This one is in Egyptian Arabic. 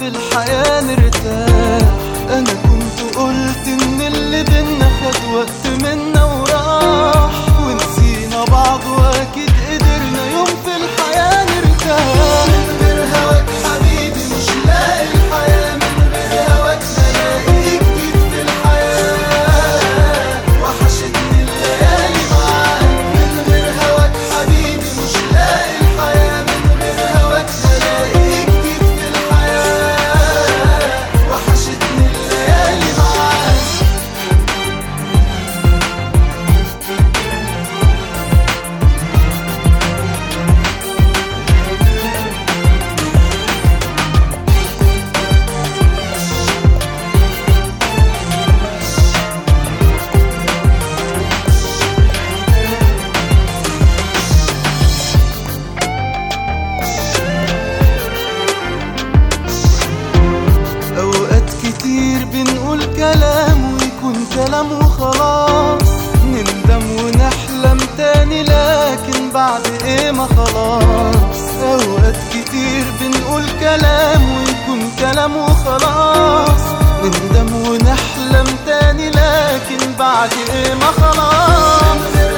في الحياة نرتاح أنا كنت قلت إن اللي بينا خد وقت منا وراح ونسينا بعض وأكيد قدرنا يوم في الحياة نرتاح من غير هواك حبيبي مش لاقي الحياة من غير هواك هلاقي جديد في الحياة وحشتني الليالي معاك من غير هواك حبيبي مش لاقي الحياة من غير هواك هلاقي جديد في الحياة وحشتني الليالي معاك أوقات كتير بنقول كلام ويكون كلام وخلاص نندم ونحلم تاني لكن بعد ايه ما خلاص أوقات كتير بنقول كلام ويكون كلام وخلاص نندم ونحلم تاني لكن بعد ايه ما خلاص